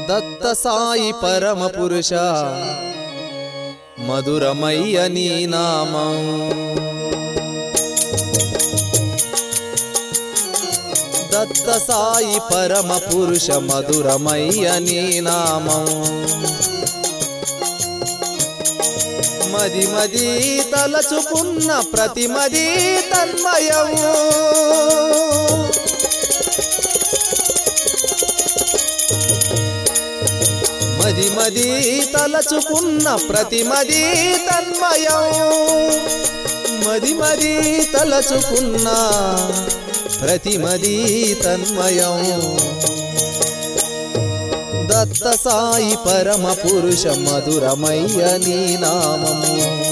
దత్త సాయి పరమ పురుష మధురమయ్య నీ నామం దత్త సాయి పరమ పురుష మధురమయ్య నీ నామం మది మది తలచుకున్న ప్రతి మది తన్మయము మది మది తలచుకున్న ప్రతి మది తన్మయం మది మది తలచుకున్న ప్రతి మది తన్మయం దత్త సాయి పరమ పురుష మధురమయ్య నీ నామము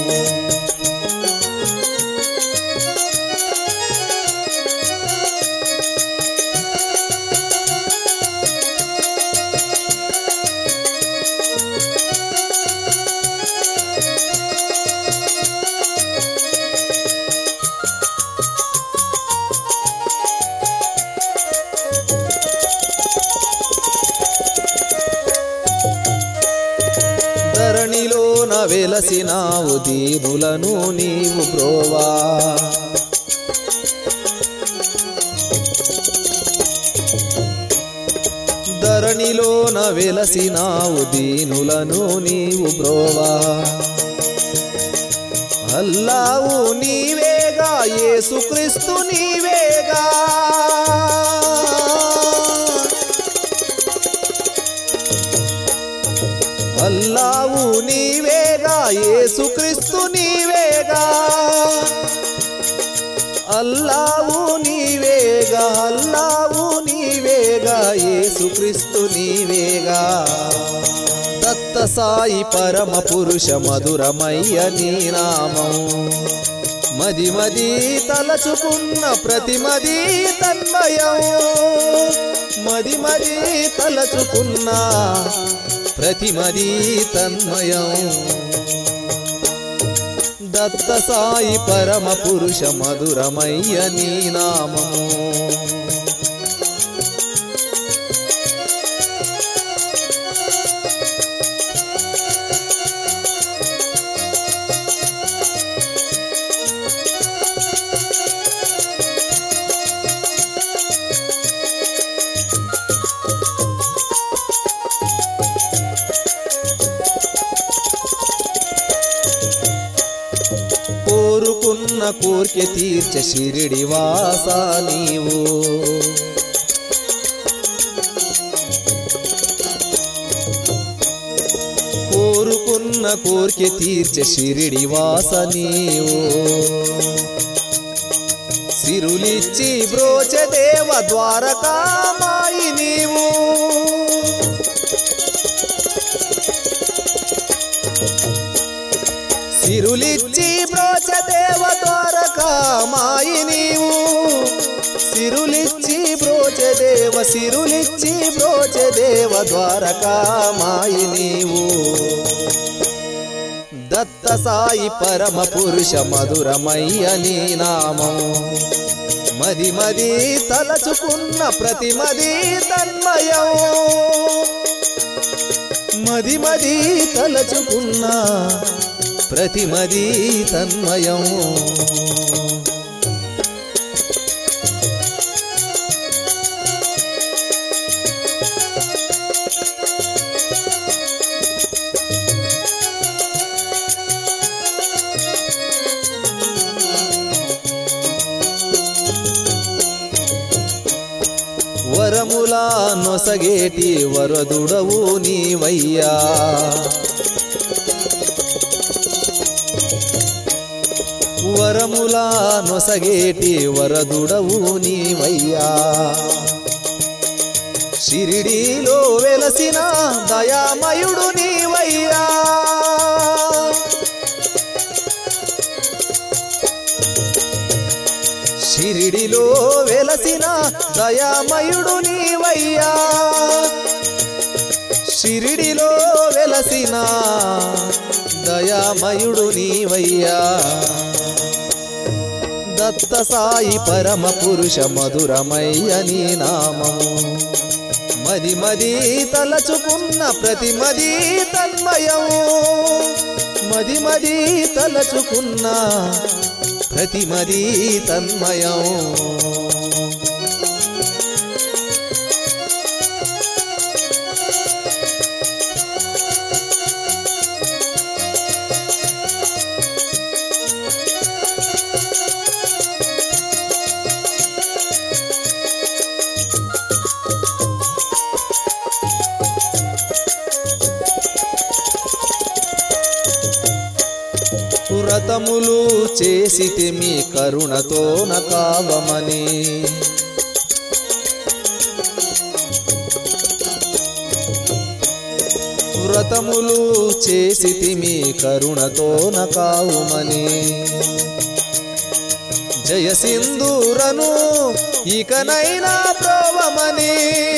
ధరణిలోన వెలసినావు దీనులను నీవు బ్రోవా ధరణిలోన వెలసినావు దీనులను నీవు బ్రోవా అల్లావు నీవేగా యేసుక్రీస్తు నీవేగా అల్లావు నీవేగా యేసుక్రీస్తు నీవేగా అల్లావు నీవేగా అల్లావు నీవేగా యేసుక్రీస్తు నీవేగా దత్త సాయి పరమ పురుష మధురమయ్య నీ నామం మది మది తలచుకున్న ప్రతి మది తన్మయం మది మది తలచుకున్న ప్రతి మది తన్మయం దత్త సాయి పరమ పురుష మధురమయ్య నీ నామము కోరుకున్న కోర్కె తీర్చ షిరిడి వాస నీవు కోరుకున్న కోర్కె తీర్చ షిరిడి వాస నీవు సిరులిచ్చి బ్రోచ దేవ ద్వారకామాయి నీవు సిరులిచ్చి బ్రోచ దేవ ద్వారకామాయి నీవు సిరులిచ్చి బ్రోచ దేవ సిరులిచ్చి బ్రోచ దేవ ద్వారకామాయి నీవు దత్త సాయి పరమ పురుష మధురమయ్య నీ నామం మది మది తలచుకున్న ప్రతి మది తన్మయం మది మది తలచుకున్న ప్రతి మది తన్మయం వరములా నొసగేటి వరదుడవు నీవయ్యా వరములా నొసగేటి వరదుడవు నీవయ్యా షిరిడీలో వెలసిన దయామయుడు నీవయ్యా షిరిడిలో వెలసిన దయామయుడు నీవయ్యా షిరిడిలో వెలసిన దయామయుడు నీవయ్యా దత్త సాయి పరమ పురుష మధురమయ్య నీ నామము మది మది తలచుకున్న ప్రతి మది తన్మయం మది మది తలచుకున్న ప్రతి మది తన్మయం వ్రతములు చేసితే మీ కరుణతో కావమని వ్రతములు చేసితి మీ కరుణతో కావుమని జయ సింధూరను ఇకనైనా ప్రోవమని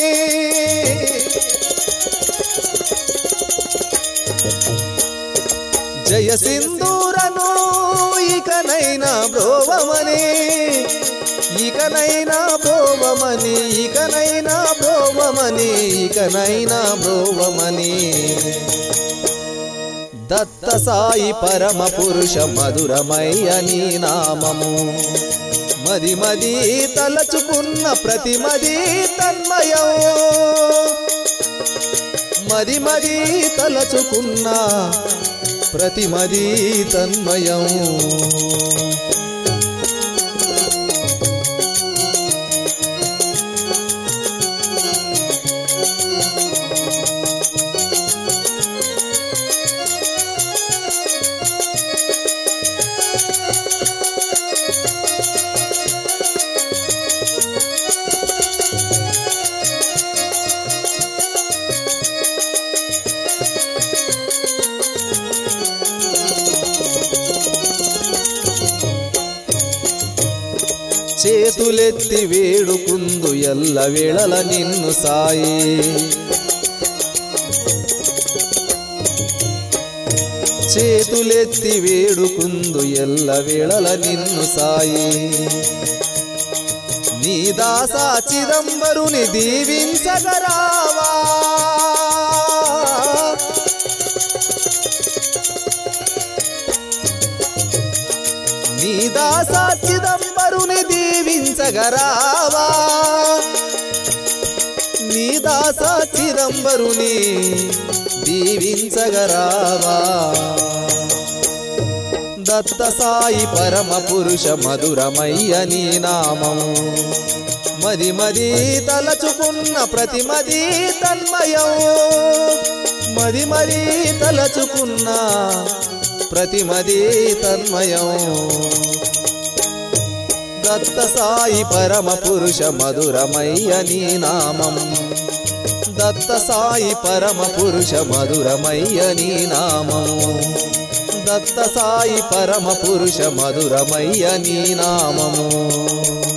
జయ సింధూరను ఇకనైనా బ్రోవమని ఇకనైనా బ్రోవమని ఇకనైనా బ్రోవమని ఇకనైనా బ్రోవమని దత్త సాయి పరమ పురుష మధురమయ్య నీ నామము మది మది తలచుకున్న ప్రతి మది తన్మయం మది మది తలచుకున్న ప్రతి మది తన్మయం చేతులెత్తి వేడుకుందు ఎల్ల వేళల నిన్ను సాయి చేతులెత్తి వేడుకుందు ఎల్ల వేళల నిన్ను సాయి నీ దాసా చిదంబరుని దీవించగరావా నీ దాసా చిదంబరుని దీవించగరావా నీ దాసా చిదంబరుని దీవించగరావా దత్త సాయి పరమ పురుష మధురమయ్య నీ నామము మది మది తలచుకున్న ప్రతి మది తన్మయం మది మది తలచుకున్న ప్రతి మది తన్మయం దత్త సాయి పరమ పురుష మధురమయ్య నీ నామం దత్త సాయి పరమ పురుష మధురమయ్య నీ నామం దత్త సాయి పరమ పురుష మధురమయ్య నీ నామము